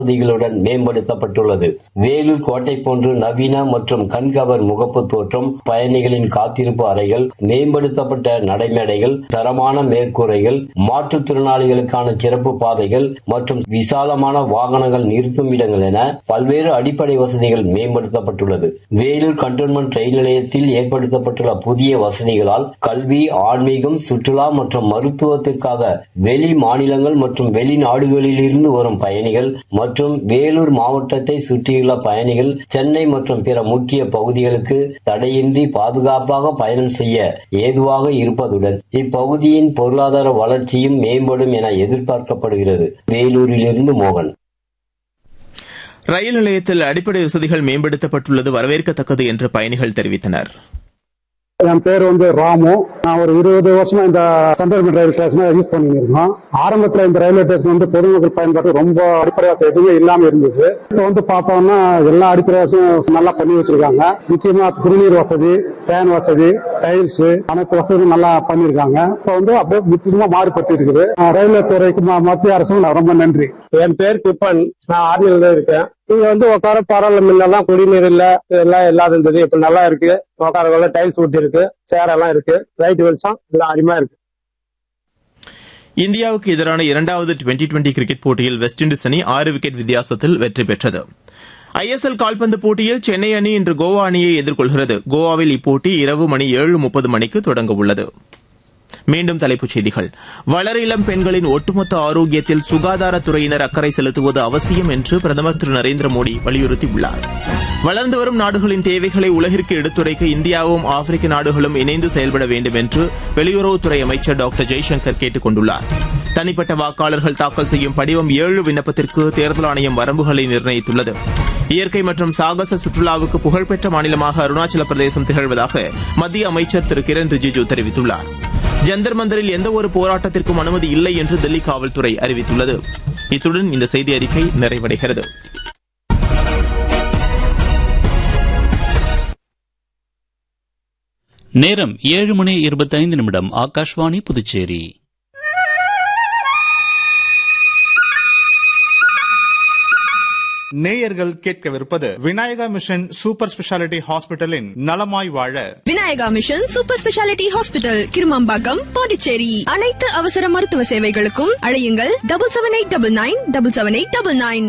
வசதிகளுடன் மேம்படுத்தப்பட்டுள்ளது வேலூர் கோட்டை போன்று நவீன மற்றும் கண்கவர் முகப்பு தோற்றம் பயணிகளின் காத்திருப்பு அறைகள் மேம்படுத்தப்பட்ட நடைமேடைகள் தரமான மேற்கூரைகள் மாற்றுத்திறனாளிகளுக்கான சிறப்பு பாதைகள் மற்றும் விசாலமான வாகனங்கள் நிறுத்தும் இடங்கள் என பல்வேறு அடிப்படை வசதிகள் மேம்படுத்தப்பட்டுள்ளது வேலூர் கண்டோன்மெண்ட் ரயில் நிலையத்தில் ஏற்படுத்தப்பட்டுள்ள புதிய வசதிகளால் கல்வி ஆன்மீகம் சுற்றுலா மற்றும் மருத்துவத்திற்காக வெளி மாநிலங்கள் மற்றும் வெளிநாடுகளில் இருந்து வரும் பயணிகள் மற்றும் வேலூர் மாவட்டத்தை சுற்றியுள்ள பயணிகள் சென்னை மற்றும் பிற முக்கிய பகுதிகளுக்கு தடையின்றி பாதுகாப்பாக பயணம் செய்ய ஏதுவாக இருப்பதுடன் இப்பகுதியின் பொருளாதார வளர்ச்சியும் மேம்படும் என எதிர்பார்க்கப்படுகிறது வேலூரிலிருந்து மோகன் ரயில் நிலையத்தில் அடிப்படை வசதிகள் மேம்படுத்தப்பட்டுள்ளது வரவேற்கத்தக்கது என்று பயணிகள் தெரிவித்தனர் என் பேர் வந்து ராமு நான் ஒரு இருபது வருஷமா இந்த கண்டோன்மெண்ட் ரயில் ஸ்டேஷனை யூஸ் பண்ணிட்டு இருக்கோம் ஆரம்பத்துல இந்த ரயில்வே ஸ்டேஷன் வந்து பொதுமக்கள் பயன்பாட்டு ரொம்ப அடிப்படை வசதி எதுவுமே இல்லாம இருந்தது இப்போ வந்து பார்த்தோம்னா எல்லா அடிப்படை வசதியும் நல்லா பண்ணி வச்சிருக்காங்க முக்கியமா குடிநீர் வசதி ஃபேன் வசதி டைல்ஸ் அனைத்து வசதியும் நல்லா பண்ணிருக்காங்க இப்போ வந்து அப்படியே முக்கியமா மாறுபட்டு இருக்குது அஹ் ரயில்வே துறைக்கு ம- மத்திய அரசுக்கு நான் ரொம்ப நன்றி என் பேர் குப்பன் நான் ஆர்மியில தான் இருக்கேன் இங்க வந்து உட்கார பரவாயில்ல முன்னெல்லாம் குடிநீர் இல்ல இதெல்லாம் இல்லாத இருந்தது இப்ப நல்லா இருக்கு உட்கார டைல்ஸ் ஒட்டி இருக்கு சேர் எல்லாம் இருக்கு ரைட் வெளிச்சம் எல்லாம் அருமையா இருக்கு இந்தியாவுக்கு எதிரான இரண்டாவது டுவெண்டி டுவெண்டி கிரிக்கெட் போட்டியில் வெஸ்ட் இண்டீஸ் அணி ஆறு விக்கெட் வித்தியாசத்தில் வெற்றி பெற்றது ஐஎஸ்எல் கால்பந்து போட்டியில் சென்னை அணி இன்று கோவா அணியை எதிர்கொள்கிறது கோவாவில் இப்போட்டி இரவு மணி ஏழு முப்பது மணிக்கு தொடங்க உள்ளது மீண்டும் தலைப்புச் செய்திகள் வளர் இளம் பெண்களின் ஒட்டுமொத்த ஆரோக்கியத்தில் சுகாதாரத்துறையினர் அக்கறை செலுத்துவது அவசியம் என்று பிரதமர் திரு நரேந்திர மோடி வலியுறுத்தியுள்ளார் வளர்ந்து வரும் நாடுகளின் தேவைகளை உலகிற்கு எடுத்துரைக்க இந்தியாவும் ஆப்பிரிக்க நாடுகளும் இணைந்து செயல்பட வேண்டும் என்று வெளியுறவுத்துறை அமைச்சர் டாக்டர் ஜெய்சங்கர் கேட்டுக் கொண்டுள்ளார் தனிப்பட்ட வாக்காளர்கள் தாக்கல் செய்யும் படிவம் ஏழு விண்ணப்பத்திற்கு தேர்தல் ஆணையம் வரம்புகளை நிர்ணயித்துள்ளது இயற்கை மற்றும் சாகச சுற்றுலாவுக்கு புகழ்பெற்ற மாநிலமாக அருணாச்சல பிரதேசம் திகழ்வதாக மத்திய அமைச்சர் திரு கிரண் ரிஜிஜு தெரிவித்துள்ளார் ஜந்தர் மந்தரில் எந்த ஒரு போராட்டத்திற்கும் அனுமதி இல்லை என்று டெல்லி காவல்துறை அறிவித்துள்ளது இத்துடன் இந்த செய்தி அறிக்கை நிறைவடைகிறது நேரம் ஏழு மணி இருபத்தைந்து நிமிடம் ஆகாஷ்வாணி புதுச்சேரி நேயர்கள் கேட்கவிருப்பது விநாயகா மிஷன் சூப்பர் ஸ்பெஷாலிட்டி ஹாஸ்பிட்டலின் நலமாய் வாழ Vinayaka mission super speciality hospital Kirumampakkam Pondicherry அனைத்து அவசர மருத்துவ சேவைகளுக்கும் அழையுங்கள் double seven eight double nine double seven eight double nine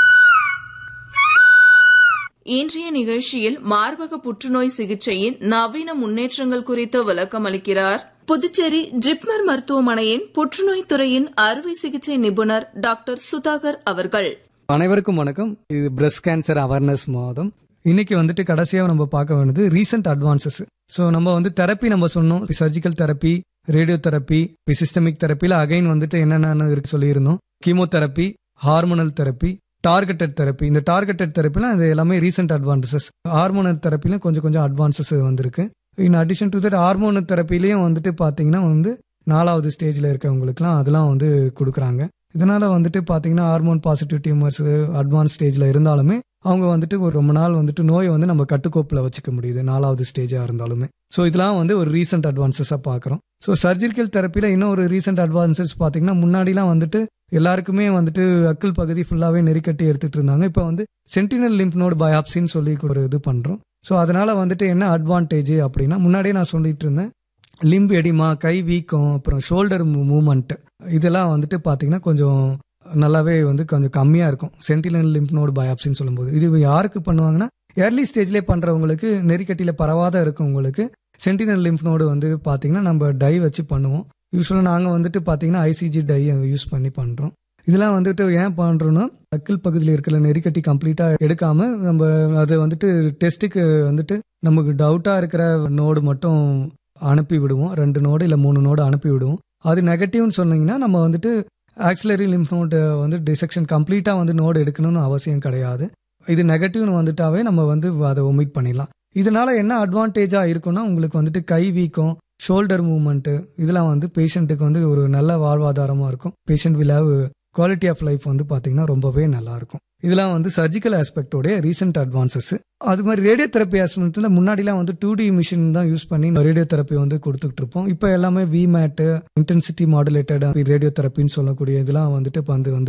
இன்றைய நிகழ்ச்சியில் மார்பக புற்றுநோய் சிகிச்சையின் நவீன முன்னேற்றங்கள் குறித்து விளக்கம் அளிக்கிறார் புதுச்சேரி ஜிப்மர் மருத்துவமனையின் புற்றுநோய் துறையின் அறுவை சிகிச்சை நிபுணர் டாக்டர் சுதாகர் அவர்கள் அனைவருக்கும் வணக்கம் இது பிரஸ்ட் கேன்சர் அவேர்னஸ் மாதம் இன்னைக்கு வந்துட்டு கடைசியாக நம்ம பார்க்க வேண்டியது ரீசெண்ட் அட்வான்சஸ் ஸோ நம்ம வந்து தெரப்பி நம்ம சொன்னோம் surgical therapy radio therapy systemic தெரப்பியில் அகைன் வந்துட்டு என்னென்ன இருக்கு சொல்லியிருந்தோம் chemotherapy hormonal therapy targeted therapy இந்த டார்கெட்டட் தெரப்பிலாம் இது எல்லாமே ரீசெண்ட் அட்வான்சஸ் ஹார்மோனல் தெரப்பிலும் கொஞ்சம் கொஞ்சம் அட்வான்சஸ் வந்திருக்கு in addition to that hormonal தெரப்பிலையும் வந்துட்டு பார்த்தீங்கன்னா வந்து நாலாவது ஸ்டேஜில் இருக்கவங்களுக்குலாம் அதெல்லாம் வந்து கொடுக்குறாங்க இதனால வந்துட்டு பாத்தீங்கன்னா ஹார்மோன் பாசிட்டிவ் டியூமர்ஸ் அட்வான்ஸ் ஸ்டேஜ்ல இருந்தாலுமே அவங்க வந்துட்டு ஒரு ரொம்ப நாள் வந்துட்டு நோயை வந்து நம்ம கட்டுக்கோப்பில் வச்சுக்க முடியுது நாலாவது ஸ்டேஜா இருந்தாலுமே ஸோ இதெல்லாம் வந்து ஒரு ரீசெண்ட் அட்வான்சஸாக பார்க்குறோம் ஸோ சர்ஜிக்கல் தெரப்பியில் இன்னும் ஒரு ரீசெண்ட் அட்வான்சஸ் பார்த்தீங்கன்னா முன்னாடிலாம் வந்துட்டு எல்லாருக்குமே வந்துட்டு அக்கிள் பகுதி ஃபுல்லாகவே நெருக்கட்டி எடுத்துட்டு இருந்தாங்க இப்போ வந்து சென்டினல் லிம்ப் நோடு பயாப்சின்னு சொல்லி ஒரு இது பண்ணுறோம் ஸோ அதனால வந்துட்டு என்ன அட்வான்டேஜ் அப்படின்னா முன்னாடியே நான் சொல்லிட்டு இருந்தேன் லிம்பு எடிமா கை வீக்கம் அப்புறம் ஷோல்டர் மூமெண்ட் இதெல்லாம் வந்துட்டு பார்த்தீங்கன்னா கொஞ்சம் நல்லாவே வந்து கொஞ்சம் கம்மியாக இருக்கும் சென்டினல் லிம்ப் நோடு பயாப்சின்னு சொல்லும்போது இது யாருக்கு பண்ணுவாங்கன்னா ஏர்லி ஸ்டேஜ்லேயே பண்ணுறவங்களுக்கு நெறிக்கட்டியில் பரவாத இருக்கவங்களுக்கு சென்டினல் லிம்ப் நோடு வந்து பார்த்தீங்கன்னா நம்ம டை வச்சு பண்ணுவோம் யூஸ்வலாக நாங்கள் வந்துட்டு பார்த்தீங்கன்னா ஐசிஜி டை யூஸ் பண்ணி பண்ணுறோம் இதெல்லாம் வந்துட்டு ஏன் பண்ணுறோன்னா அக்கிள் பகுதியில் இருக்கிற நெறிக்கட்டி கம்ப்ளீட்டாக எடுக்காம நம்ம அதை வந்துட்டு டெஸ்ட்டுக்கு வந்துட்டு நமக்கு டவுட்டாக இருக்கிற நோடு மட்டும் அனுப்பி விடுவோம் ரெண்டு நோடு இல்லை மூணு நோடு அனுப்பி விடுவோம் அது நெகட்டிவ்னு சொன்னீங்கன்னா நம்ம வந்துட்டு ஆக்சிலரி லிம்ஃப் நோடு வந்து டிசெக்ஷன் கம்ப்ளீட்டாக வந்து நோடு எடுக்கணும்னு அவசியம் கிடையாது இது நெகட்டிவ்னு வந்துட்டாவே நம்ம வந்து அதை ஒமிட் பண்ணிடலாம் இதனால என்ன அட்வான்டேஜாக இருக்கும்னா உங்களுக்கு வந்துட்டு கை வீக்கம் ஷோல்டர் மூவ்மெண்ட்டு இதெல்லாம் வந்து பேஷண்ட்டுக்கு வந்து ஒரு நல்ல வாழ்வாதாரமாக இருக்கும் patient will have quality of life வந்து பார்த்தீங்கன்னா ரொம்பவே நல்லா இருக்கும் இதெல்லாம் வந்து சர்ஜிக்கல் ஆஸ்பெக்டோடைய ரீசெண்ட் அட்வான்சஸ் அது மாதிரி ரேடியோ தெரப்பி ஆஸ்பெக்ட்ல முன்னாடிலாம் வந்து டூ டி மிஷின் தான் யூஸ் பண்ணி ரேடியோ தெரப்பி வந்து கொடுத்துட்டு இருப்போம் இப்போ எல்லாமே வி மேட்டு இன்டென்சிட்டி மாடுலேட்டட் ரேடியோ தெரப்பின்னு சொல்லக்கூடிய இதெல்லாம் வந்துட்டு இப்போ வந்து வந்திருக்கு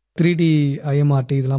த்ரீ டி ஐஎம்ஆர்டி இதெல்லாம்